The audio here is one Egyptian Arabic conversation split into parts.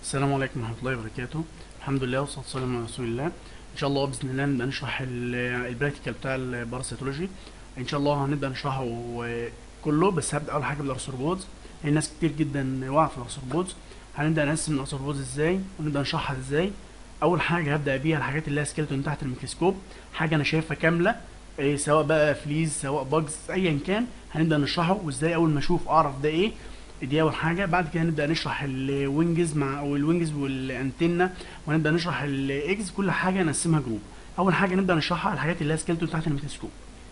السلام عليكم ورحمة الله وبركاته الحمد لله والصلاة والسلام على رسول الله إن شاء الله بإذن الله نبدأ نشرح ال- البراكتيكال بتاع الباراسيتولوجي إن شاء الله هنبدأ نشرحه آه، كله بس هبدأ أول حاجة بالأرثروبودز لأن ناس كتير جدا واقعة في الأرثروبودز هنبدأ نقسم الأرثروبودز إزاي ونبدأ نشرحها إزاي أول حاجة هبدأ بيها الحاجات اللي هي سكيلتون تحت الميكروسكوب حاجة أنا شايفها كاملة إيه سواء بقى فليز سواء باجز أيا كان هنبدأ نشرحه وإزاي أول ما أشوف أعرف ده إيه دي اول حاجه بعد كده نبدا نشرح الوينجز مع او الوينجز والانتنه ونبدا نشرح الاكس كل حاجه نقسمها جروب اول حاجه نبدا نشرحها الحاجات اللي هي سكيلتون تحت الميكروسكوب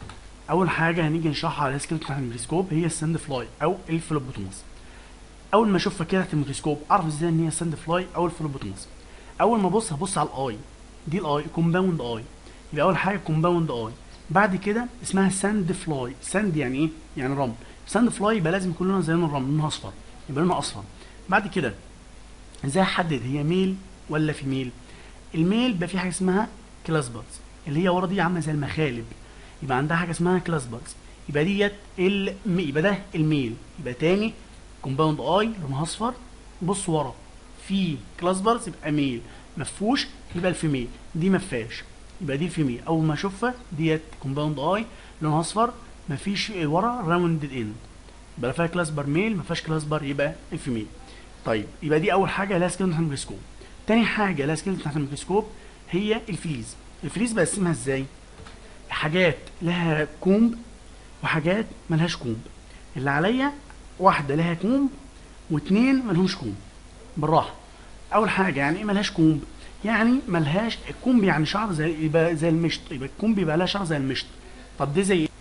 اول حاجه هنيجي نشرحها على سكيلتون تحت الميكروسكوب هي الساند فلاي او الفلوبوتوماس اول ما اشوفها كده تحت الميكروسكوب اعرف ازاي ان هي ساند فلاي او الفلوبوتوماس اول ما ابص هبص على الاي دي الاي كومباوند اي يبقى اول حاجه كومباوند اي بعد كده اسمها ساند فلاي ساند يعني ايه يعني رمل ساند فلاي يبقى لازم يكون لونها زي لون الرمل لونها اصفر يبقى لونها اصفر بعد كده ازاي احدد هي ميل ولا فيميل الميل بقى في حاجه اسمها كلاسبرز اللي هي ورا دي عامله زي المخالب يبقى عندها حاجه اسمها كلاسبرز يبقى ديت ال يبقى ده الميل يبقى تاني كومباوند اي لونها اصفر بص ورا في كلاسبرز يبقى ميل مفهوش يبقى الفيميل دي مفيهاش يبقى دي الفيميل اول ما اشوفها ديت كومباوند اي لونها اصفر مفيش ورا راوندد اند يبقى لا فيها كلاسبر ميل ما فيهاش كلاسبر يبقى الفيميل طيب يبقى دي اول حاجه لها سكيلتون تحت الميكروسكوب تاني حاجه لها سكيلتون تحت الميكروسكوب هي الفليز الفليز بقسمها ازاي حاجات لها كومب وحاجات ملهاش كومب اللي عليا واحده لها كومب واتنين ملهمش كومب بالراحه اول حاجه يعني ايه ملهاش كومب يعني ملهاش الكومب يعني شعر زي يبقى زي المشط يبقى الكومب يبقى لها شعر زي المشط طب ده زي ايه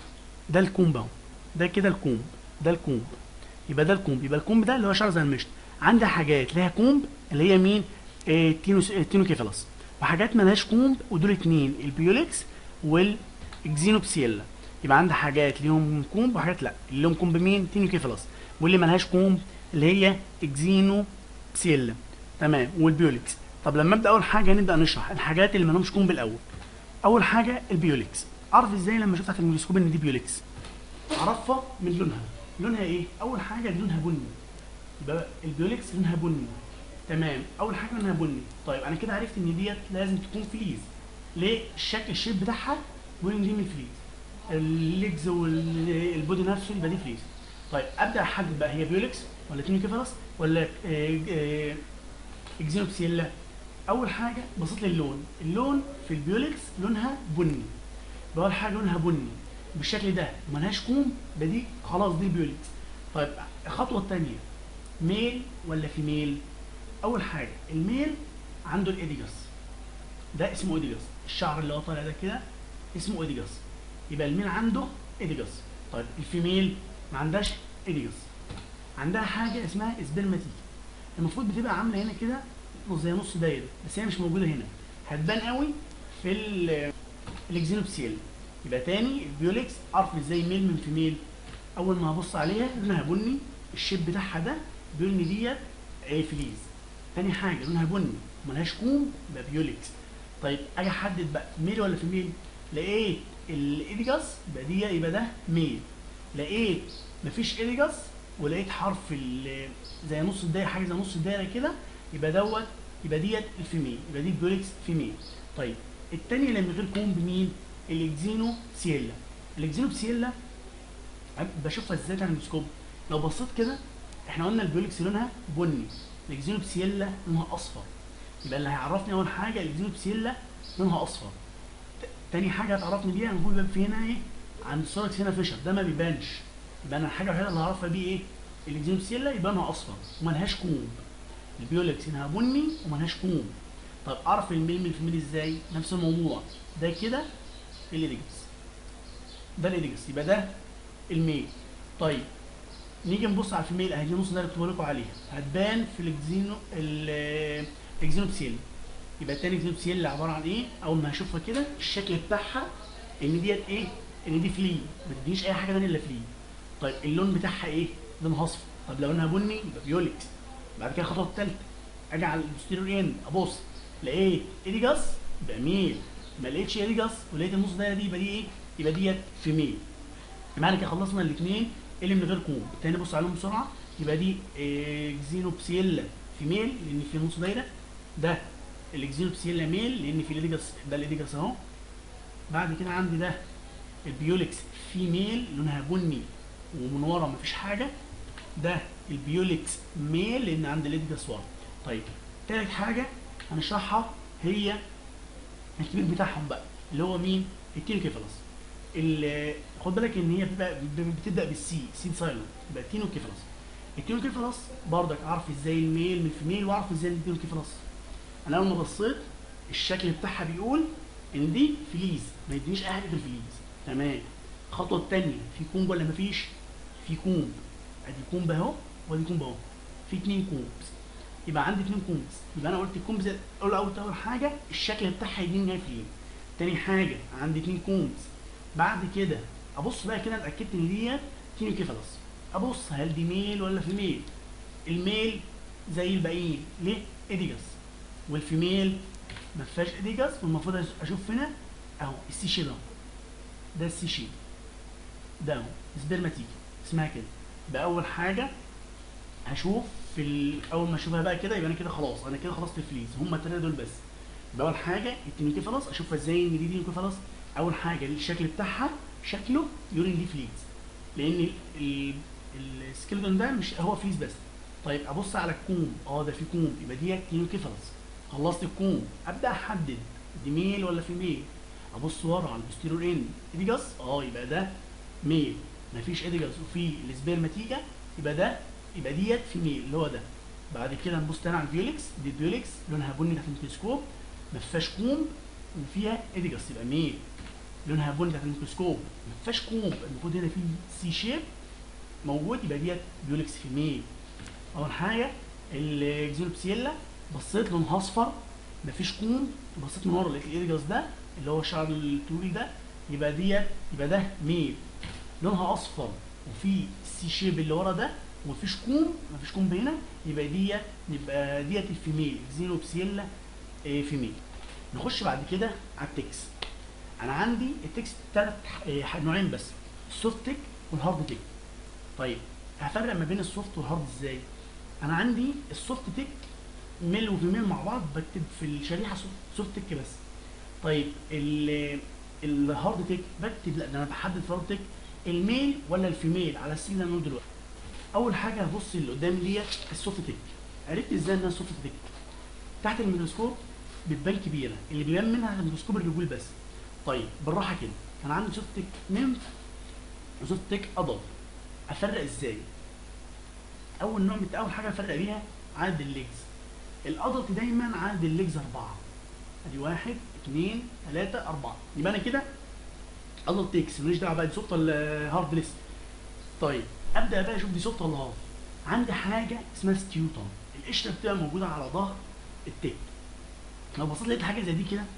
ده الكومب اهو ده كده الكومب ده الكومب يبقى ده الكومب يبقى الكومب ده اللي هو شعر زي المشط عندها حاجات ليها كومب اللي هي مين آه تينوس آه تينوكيفالس وحاجات مالهاش كومب ودول اتنين البيوليكس والجزينوبسيلا يبقى عندها حاجات ليهم كومب وحاجات لا اللي لهم كومب مين تينوكيفالس واللي مالهاش كومب اللي هي اكزينوبسيلا تمام والبيوليكس طب لما ابدا اول حاجه نبدا نشرح الحاجات اللي مالهمش كومب الاول اول حاجه البيوليكس اعرف ازاي لما اشوف تحت الميكروسكوب ان دي بيوليكس اعرفها من لونها لونها ايه اول حاجه لونها بني يبقى البيوليكس لونها بني تمام اول حاجه لونها بني طيب انا كده عرفت ان ديت لازم تكون فليز ليه الشكل الشيب بتاعها بيقول ان دي من الفليز الليجز والبودي نفسه يبقى دي فليز طيب ابدا احدد بقى هي بيوليكس ولا تينيكيفالس ولا آه، آه، اكزينوبسيلا اول حاجه بصيت للون اللون في البيوليكس لونها بني يبقى اول حاجه لونها بني بالشكل ده ملهاش كوم ده دي خلاص دي البيوليكس طيب الخطوه الثانيه ميل ولا فيميل اول حاجه الميل عنده الايديجاس ده اسمه ايديجاس الشعر اللي هو طالع ده كده اسمه ايديجاس يبقى الميل عنده ايديجاس طيب الفيميل ما عندهاش ايديجاس عندها حاجه اسمها اسبرماتيك المفروض بتبقى عامله هنا كده زي نص دايره بس هي مش موجوده هنا هتبان قوي في ال- الاكزينوبسيل يبقى تاني البيوليكس اعرف ازاي ميل من فيميل اول ما هبص عليها لونها بني الشيب بتاعها ده بيقول ان ديت ايه فليز تاني حاجه لونها بني ملهاش كوم يبقى بيوليكس طيب اجي احدد بقى ميل ولا فيميل لقيت الايديجاس يبقى دي يبقى ده ميل لقيت مفيش ايديجاس ولقيت حرف ال- زي نص الدايره حاجه زي نص الدايره كده يبقى دوت يبقى ديت الفيميل يبقى دي بيوليكس فيميل طيب التانية اللي من غير كوم بمين الاكزينو سيلا الاكزينو سيلا بشوفها ازاي على الميكروسكوب لو بصيت كده احنا قلنا البيوليكس لونها بني الاكزينو سيلا لونها اصفر يبقى اللي هيعرفني اول حاجه الاكزينو سيلا لونها اصفر ت- تاني حاجه هتعرفني بيها المفروض يبقى في هنا ايه عند صوره هنا فيشر ده ما بيبانش يبقى انا الحاجه الوحيده اللي هعرفها بيه ايه الاكزينو سيلا يبقى لونها اصفر وملهاش كوم البيوليكس هنا بني وملهاش كوم طب اعرف الميل من الفيميل ازاي نفس الموضوع ده كده الايديجس ده الايديجس يبقى ده الميل طيب نيجي نبص على الفيميل اهي دي نص ده اللي كنت لكم عليها هتبان في الاكزينو ال- الاكزينوبسيل يبقى التاني اكزينوبسيل اللي عباره عن ايه اول ما هشوفها كده الشكل بتاعها ان ديت ايه ان دي فلي ما تدينيش اي حاجه ثانيه الا فلي طيب اللون بتاعها ايه لونها اصفر طب لو لونها بني يبقى فيوليكس بعد كده الخطوه الثالثه اجي على البوستيريور اند ابص لقيت ايديجاس يبقى ميل ما لقيتش ايديجاس ولقيت النص دايره دي يبقى دي ايه يبقى ديت فيميل معنى كده خلصنا الاثنين اللي من غير كوم تاني بص عليهم بسرعه يبقى دي إيه، زينوبسيلا فيميل لان في نص دايره ده الاكزينوبسيلا ميل لان في الاديجاس ده الاديجاس اهو بعد كده عندي ده البيولكس فيميل لونها بني ومن ورا مفيش حاجه ده البيولكس ميل لان عند الاديجاس ورا طيب تالت حاجه هنشرحها هي الكبير بتاعهم بقى اللي هو مين التينوكيفالوس اللي خد بالك ان هي بتبقى بتبدا بالسي سي سايلنت يبقى التينوكيفالوس التينوكيفالوس برضك اعرف ازاي الميل من الفيميل واعرف ازاي التينوكيفالوس انا اول ما بصيت الشكل بتاعها بيقول ان دي فليز ما يدينيش اي حاجه في الفليز تمام الخطوه الثانيه في كومب ولا مفيش في كومب ادي كومب اهو وادي كومب اهو في اتنين كومبس يبقى عندي اتنين كومبس يبقى انا قلت الكومبس اول اول اول حاجه الشكل بتاعها يديني ان هي فليز تاني حاجه عندي اتنين كومبس بعد كده ابص بقى كده اتاكدت ان دي تينوكيفالوس ابص هل دي ميل ولا فيميل الميل زي الباقيين ليه اديجاس والفيميل ما فيهاش اديجاس والمفروض اشوف هنا اهو السي شيب اهو ده السي شيب ده اهو سبرماتيك اسمها كده يبقى اول حاجه هشوف في ال- اول ما اشوفها بقى كده يبقى انا كده خلاص انا كده خلصت الفليز هم الثلاثه دول بس يبقى اول حاجه التينوكيفالوس اشوفها ازاي ان دي تينوكيفالوس اول حاجه الشكل بتاعها شكله يورين دي فليز لان ال- ال- السكيلتون ده مش هو فليز بس طيب ابص على الكوم اه ده في كوم يبقى دي تينوكيفالوس خلصت الكوم ابدا احدد دي ميل ولا فيميل ابص ورا على البوستيرور اند اديجاس اه يبقى ده ميل مفيش اديجاس وفي السبيرماتيجا يبقى ده يبقى ديت فيميل اللي هو ده بعد كده نبص تاني على الفيولكس دي الفيولكس لونها بني تحت الميكروسكوب ما فيهاش كوم وفيها اديجاس يبقى ميل لونها بني تحت الميكروسكوب ما فيهاش كوم المفروض هنا في سي شيب موجود يبقى ديت فيولكس فيميل اول حاجه الاكزينوبسيلا بصيت لونها اصفر مفيش كوم بصيت من ورا لقيت الاديجاس ده اللي هو الشعر الطويل ده يبقى ديت يبقى ده ميل لونها اصفر وفي السي شيب اللي ورا ده ومفيش كوم مفيش كوم هنا يبقى ديت يبقى ديت الفيميل اكزينوبسيلا آه، فيميل نخش بعد كده على التكس انا عندي التكس ثلاث نوعين بس السوفت تك والهارد تك طيب هفرق ما بين السوفت والهارد ازاي انا عندي السوفت تك ميل وفيميل مع بعض بكتب في الشريحه سوفت, سوفت تك بس طيب ال الهارد تك بكتب لا ده انا بحدد في الهارد تك الميل ولا الفيميل على السين اللي انا دلوقتي اول حاجه هبص اللي قدامي ديت السوفت تك عرفت ازاي انها سوفت تك تحت الميكروسكوب بتبان كبيره اللي بيبان منها على الميكروسكوب الرجول بس طيب بالراحه كده انا عندي سوفت تك نمف وسوفت تك ادلت افرق ازاي اول نوع من اول حاجه افرق بيها عدد الليجز الادلت دايما عدد الليجز اربعه ادي واحد اثنين ثلاثه اربعه يبقى انا كده ادلت تكس ماليش دعوه بقى دي سوفت ولا هارد ليست طيب ابدا بقى اشوف دي سوفت ولا هارد عندي حاجه اسمها ستيوتون القشره بتبقى موجوده على ظهر التيك لو بصيت لقيت حاجه زي دي كده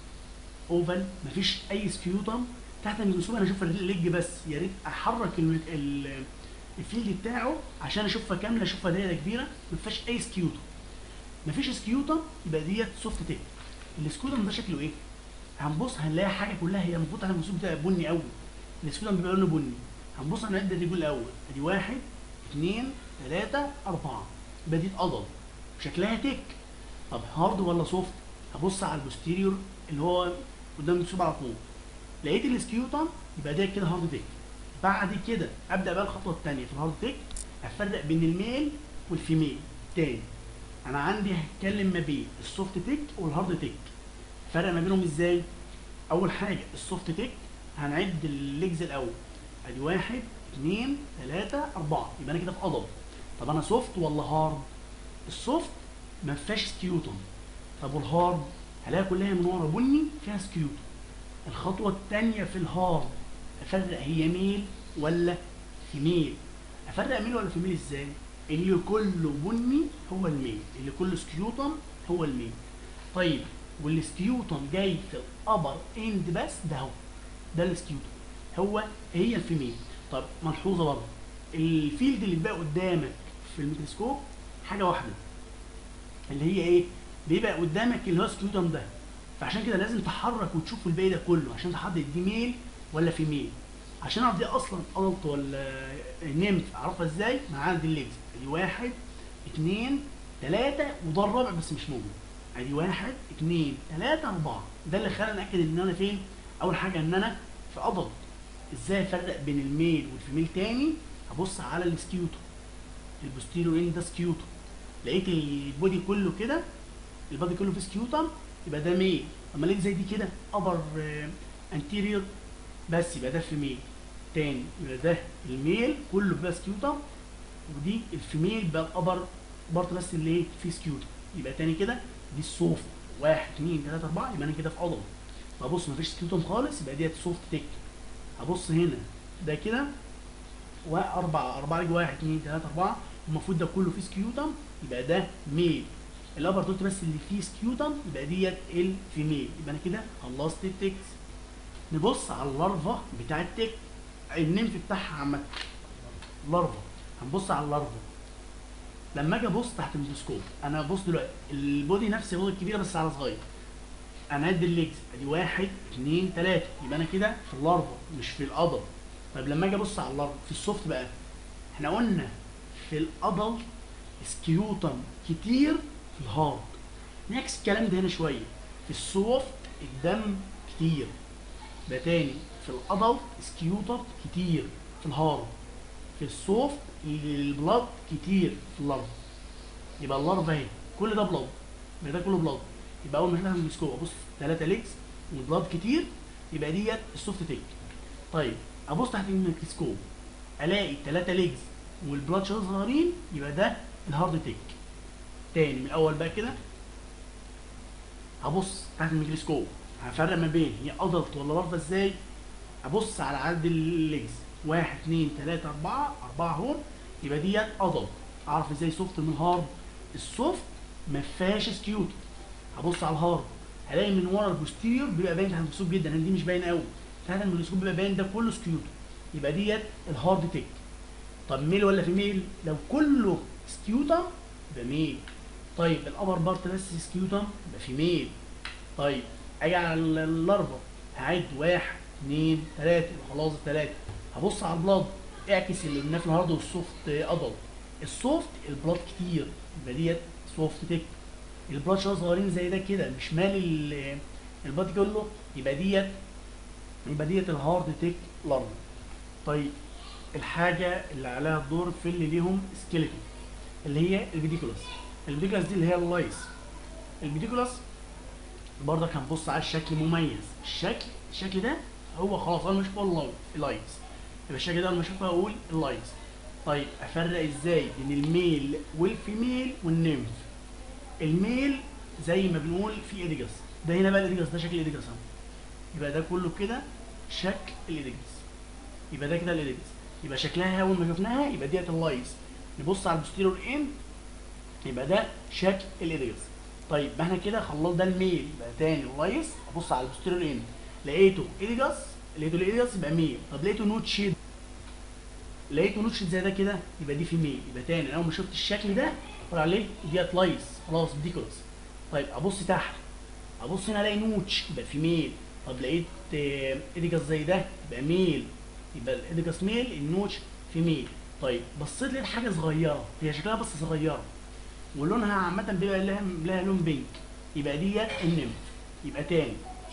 اوفال مفيش اي سكيوتم تحت الميكروسكوب انا اشوف الليج بس يا ريت احرك ال- ال- الفيلد بتاعه عشان اشوفها كامله اشوفها دايره كبيره ما فيهاش اي سكيوتم مفيش سكيوتم يبقى ديت سوفت تيك السكيوتم ده شكله ايه؟ هنبص هنلاقي حاجه كلها هي المفروض على الميكروسكوب بتاعها بني قوي السكيوتم بيبقى لونه بني هنبص على العده دي الاول ادي واحد اثنين ثلاثه اربعه يبقى دي اتقضل شكلها تيك طب هارد ولا سوفت؟ هبص على البوستيريور اللي هو قدام المكتوب على طول لقيت السكيوتم يبقى ده كده هارد تيك بعد كده ابدا بقى الخطوه الثانيه في الهارد تيك افرق بين الميل والفيميل تاني انا عندي هتكلم ما بين السوفت تيك والهارد تيك فرق ما بينهم ازاي اول حاجه السوفت تيك هنعد الليجز الاول ادي واحد اثنين ثلاثة أربعة يبقى أنا كده في أضل طب أنا سوفت ولا هارد؟ السوفت ما فيهاش سكيوتون طب والهارد هلاقيها كلها من ورا بني فيها سكيوتون الخطوة الثانية في الهارد أفرق هي ميل ولا فيميل أفرق ميل ولا فيميل إزاي؟ اللي كله بني هو الميل اللي كله سكيوتون هو الميل طيب والسكيوتون جاي في الأبر إند بس ده هو ده السكيوتون هو هي الفيميل طب ملحوظة برضه الفيلد اللي بقى قدامك في الميكروسكوب حاجة واحدة اللي هي ايه؟ بيبقى قدامك اللي هو سكيوتم ده فعشان كده لازم تحرك وتشوف الباقي ده كله عشان تحدد دي ميل ولا فيميل عشان اعرف دي اصلا ادلت ولا نمت اعرفها ازاي؟ مع عدد الليجز ادي واحد اثنين تلاتة وده الرابع بس مش موجود ادي واحد اتنين تلاتة اربعة ده اللي خلاني اتاكد ان انا فين اول حاجة ان انا في ادلت ازاي افرق بين الميل والفيميل تاني هبص على السكيوتو البوستيريور اند ده سكيوتو لقيت البودي كله كده البودي كله فيه سكيوتم يبقى ده ميل اما لقيت زي دي كده ابر انتيريور بس يبقى ده فيميل تاني يبقى ده الميل كله بقى سكيوتم ودي الفيميل بقى الابر بارت بس اللي ايه فيه سكيوتم يبقى تاني كده دي السوفت واحد اتنين تلاته اربعه يبقى انا كده في عضله فبص مفيش سكيوتم خالص يبقى ديت سوفت تيك هبص هنا ده كده واربعه اربعه يجي واحد اتنين تلاته اربعه المفروض ده كله فيه سكيوتم يبقى ده ميل الابر دوت بس اللي فيه سكيوتم يبقى ديت الفيميل يبقى انا كده خلصت التكس نبص على اللارفا بتاع التك النمف بتاعها عامه لارفا هنبص على اللارفا لما اجي ابص تحت الميكروسكوب انا بص دلوقتي البودي نفس البودي الكبيره بس على صغير انا ادي الليجز ادي واحد اتنين تلاته يبقى انا كده في اللارفا مش في الادل طيب لما اجي ابص على اللارفا في السوفت بقى احنا قلنا في الادل سكيوتم كتير في الهارد نعكس الكلام ده هنا شويه في السوفت الدم كتير ده تاني في الادلت سكيوتر كتير في الهارد في السوفت البلاد كتير في اللارفا يبقى اللارفا اهي كل ده بلاد يبقى ده كله بلاد يبقى اول ما اشوفها في الميكروسكوب ابص ثلاثه ليجز والبلاد كتير يبقى ديت السوفت تيك طيب ابص تحت الميكروسكوب الاقي ثلاثه ليجز والبلاد شويه صغيرين يبقى ده الهارد تيك تاني من الاول بقى كده هبص تحت الميكروسكوب هفرق ما بين هي ادلت ولا لارفا ازاي ابص على عدد الليجز واحد اتنين تلاته اربعه اربعه اهو يبقى ديت ادلت اعرف ازاي سوفت من هارد السوفت ما فيهاش سكيوت هبص على الهارد هلاقي من ورا البوستيريور بيبقى باين تحت الميكروسكوب جدا لان دي مش باين قوي تحت الميكروسكوب بيبقى باين ده كله سكيوت يبقى ديت الهارد تيك طب ميل ولا فيميل لو كله سكيوتم يبقى ميل طيب الابر بارت بس سكيوتم يبقى فيميل طيب اجي على اللارفا هعد واحد اثنين ثلاثة خلاص ثلاثة هبص على البلاد اعكس اللي قلناه في الهارد والسوفت ادل السوفت البلاد كتير يبقى ديت سوفت تيك البلاد شويه صغيرين زي ده كده مش مالي البلاد كله يبقى ديت يبقى ديت الهارد تيك لارفا طيب الحاجة اللي عليها الدور في اللي ليهم سكيلتون اللي هي البيديكولاس البيديكولاس دي اللي هي اللايس البيديكولاس برضك هنبص على الشكل مميز الشكل الشكل ده هو خلاص انا مش بقول اللايز يبقى الشكل ده لما اشوفه اقول اللايز طيب افرق ازاي بين الميل والفيميل والنمف الميل زي ما بنقول في ايديجاس ده هنا بقى الايديجاس ده شكل الايديجاس اهو يبقى ده كله كده شكل الايديجاس يبقى ده كده الايديجاس يبقى شكلها اول ما شفناها يبقى ديت اللايز نبص على البوستيريور اند يبقى ده شكل الايديجاس طيب ما احنا كده خلصنا ده الميل يبقى تاني اللايس ابص على البوستيريور اند لقيته ايديجاس لقيته الايديجاس يبقى ميل طب لقيته نوت شيد لقيته نوت شيد زي ده كده يبقى دي في ميل يبقى تاني اول ما شفت الشكل ده اقول عليه ديت لايس خلاص ديكولاس طيب ابص تحت ابص هنا الاقي نوتش يبقى في ميل طب لقيت ايديجاس زي ده يبقى ميل يبقى الايديجاس ميل النوتش في ميل طيب بصيت لقيت حاجه صغيره هي شكلها بس صغيره ولونها عامة بيبقى لها لها لون بينك يبقى ديت النمف يبقى تاني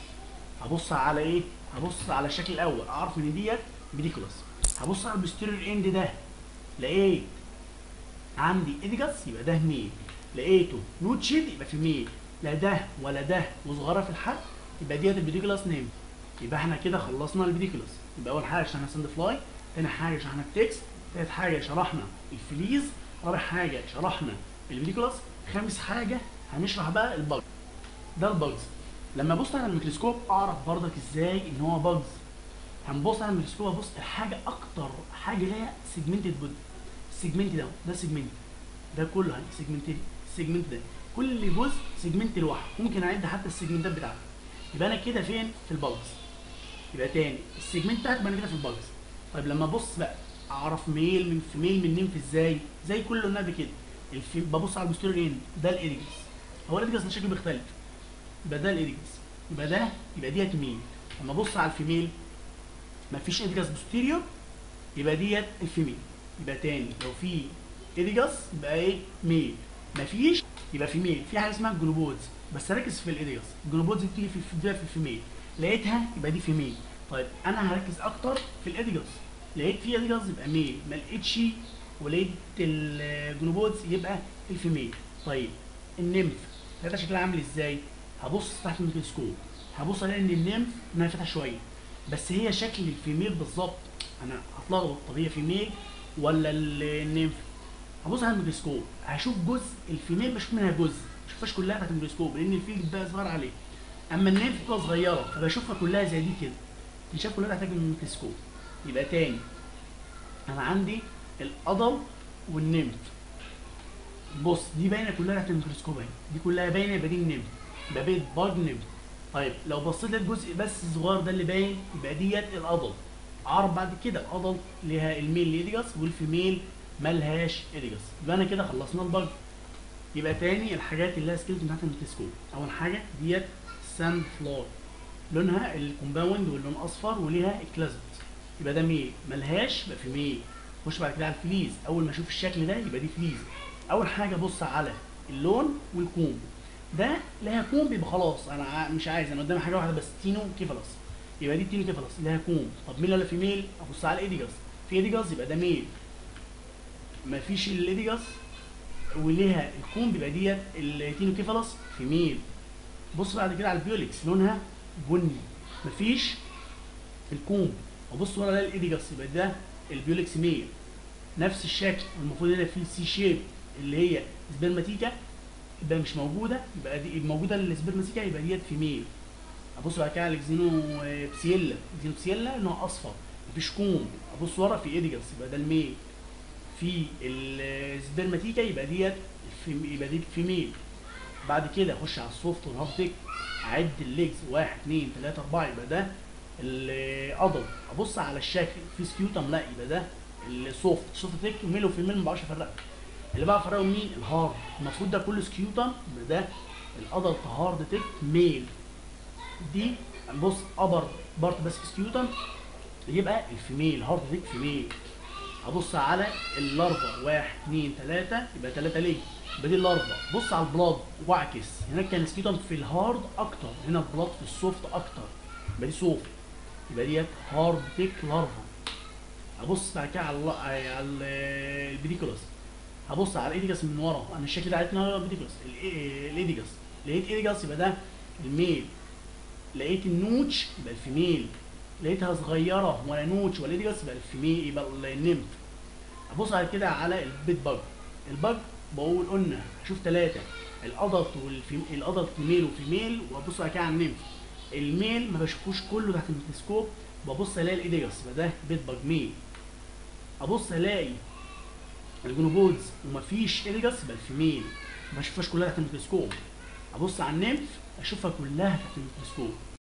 هبص على ايه؟ هبص على الشكل الاول اعرف ان ديت بيديكولاس هبص على البوستيريور اند ده لقيت عندي ايديجاس يبقى ده ميل لقيته نوتشيد يبقى في ميل لا ده ولا ده وصغيره في الحد يبقى ديت البيديكولاس نيم يبقى احنا كده خلصنا البيديكولاس يبقى اول حاجه شرحنا ساند فلاي تاني حاجه شرحنا التكس تالت حاجه شرحنا الفليز رابع حاجه شرحنا البيديكولاس خامس حاجه هنشرح بقى الباجز ده الباجز لما ابص على الميكروسكوب اعرف برضك ازاي ان هو باجز هنبص على الميكروسكوب ابص الحاجه اكتر حاجه ليها سيجمنتد بود السيجمنت ده ده سيجمنت ده كله هي سيجمنت السيجمنت ده كل جزء سيجمنت لوحده ممكن اعد حتى السيجمنتات بتاعته يبقى انا كده فين في الباجز يبقى تاني السيجمنت بتاعتي يبقى انا كده في الباجز طيب لما ابص بقى اعرف ميل من فيميل من نيمف ازاي زي كل اللي قلنا قبل كده الفي... ببص على البوستيريور اند ده الايديجاس هو الايديجاس ده شكله بيختلف يبقى ده الايديجاس يبقى ده يبقى ديت ميل لما ابص على الفيميل مفيش ايديجاس بوستيريور يبقى ديت الفيميل يبقى تاني لو في ايديجاس يبقى ايه ميل مفيش يبقى فيميل في حاجه اسمها الجلوبودز بس ركز في الايديوس الجلوبودز بتيجي في في, في الفيميل لقيتها يبقى دي فيميل طيب انا هركز اكتر في الايديوس لقيت في ايديوس يبقى ميل ما لقيتش ولقيت الجلوبودز يبقى الفيميل طيب النمف لقيتها شكلها عامل ازاي هبص تحت الميكروسكوب هبص الاقي ان النمف انها فاتحه شويه بس هي شكل الفيميل بالظبط انا هتلخبط طب هي فيميل ولا النمف هبص على الميكروسكوب هشوف جزء الفيميل بشوف منها جزء ما بشوفهاش كلها تحت الميكروسكوب لان الفيل بقى صغير عليه اما النمف بتبقى صغيره فبشوفها كلها زي دي كده تنشاف كلها تحت الميكروسكوب يبقى تاني انا عندي الادل والنمف بص دي باينه كلها تحت الميكروسكوب اهي دي كلها باينه يبقى دي النمف يبقى بيت باج نمف طيب لو بصيت للجزء بس الصغير ده اللي باين يبقى ديت الادل اعرف بعد كده الادل ليها الميل ايديجاس والفيميل ملهاش ايديجاس يبقى انا كده خلصنا البج يبقى تاني الحاجات اللي لها سكيلتون تحت الميكروسكوب اول حاجه ديت ساند فلور لونها الكومباوند واللون اصفر وليها اكلازمت يبقى ده ميل ملهاش يبقى فيميل خش بعد كده على الفليز اول ما اشوف الشكل ده يبقى دي فليز اول حاجه بص على اللون والكوم ده لها كوم يبقى خلاص انا ع- مش عايز انا قدامي حاجه واحده بس تينو كيفالوس يبقى دي تينو كيفالوس لها كوم طب ميل ولا فيميل ابص على الايديجاس في ايديجاس يبقى ده ميل مفيش الايديجاس وليها الكوم بيبقى ديت التينو كيفالوس فيميل بص بعد كده على البيوليكس لونها بني مفيش الكوم وبص ورا ده الايديجاس يبقى ده البيوليكس ميل نفس الشكل المفروض هنا في السي شيب اللي هي سبرماتيكا يبقى مش موجوده يبقى دي موجوده السبرماتيكا يبقى ديت فيميل ابص بعد كده على الكزينو بسيلا الكزينو بسيلا نوع اصفر مفيش كوم ابص ورا في ايديجاس يبقى ده الميل في السبرماتيكا يبقى ديت الفيم- يبقى دي الفيميل بعد كده اخش على السوفت والهارد اعد الليجز واحد اثنين ثلاثة أربعة يبقى ده الأدل أبص على الشكل في سكيوتم لا يبقى ده السوفت سوفت تيك ميل وفيميل ما بعرفش أفرقه اللي بعرف أفرقه مين الهارد المفروض ده كله سكيوتم يبقى ده الأدلت هارد تيك ميل دي بص أبر بارت بس سكيوتم يبقى الفيميل هارد تيك فيميل ابص على اللارفا واحد اثنين ثلاثة يبقى ثلاثة ليه؟ يبقى دي اللارفا بص على البلاد واعكس هناك كان سكيتون في الهارد اكتر هنا البلاد في السوفت اكتر يبقى دي سوفت يبقى ديت هارد تيك لارفا ابص بعد كده على الل- على ال- البيديكولاس هبص على الايديجاس من ورا انا الشكل ده عرفت ان هو البيديكولاس الإي- الايديجاس لقيت ايديجاس يبقى ده الميل لقيت النوتش يبقى الفيميل لقيتها صغيره ولا نوتش ولا ايديجاس يبقى الفيميل يبقى النمف ابص بعد كده على البيت باج الباج بقول قلنا هشوف ثلاثه الادلت والفيم الادلت ميل وفيميل وابص بعد كده على النمف الميل ما بشوفوش كله تحت الميكروسكوب ببص الاقي الايديجاس يبقى ده بيت باج ميل ابص الاقي الجلوبودز ومفيش ايديجاس يبقى الفيميل ما بشوفهاش كلها تحت الميكروسكوب ابص على النمف اشوفها كلها تحت الميكروسكوب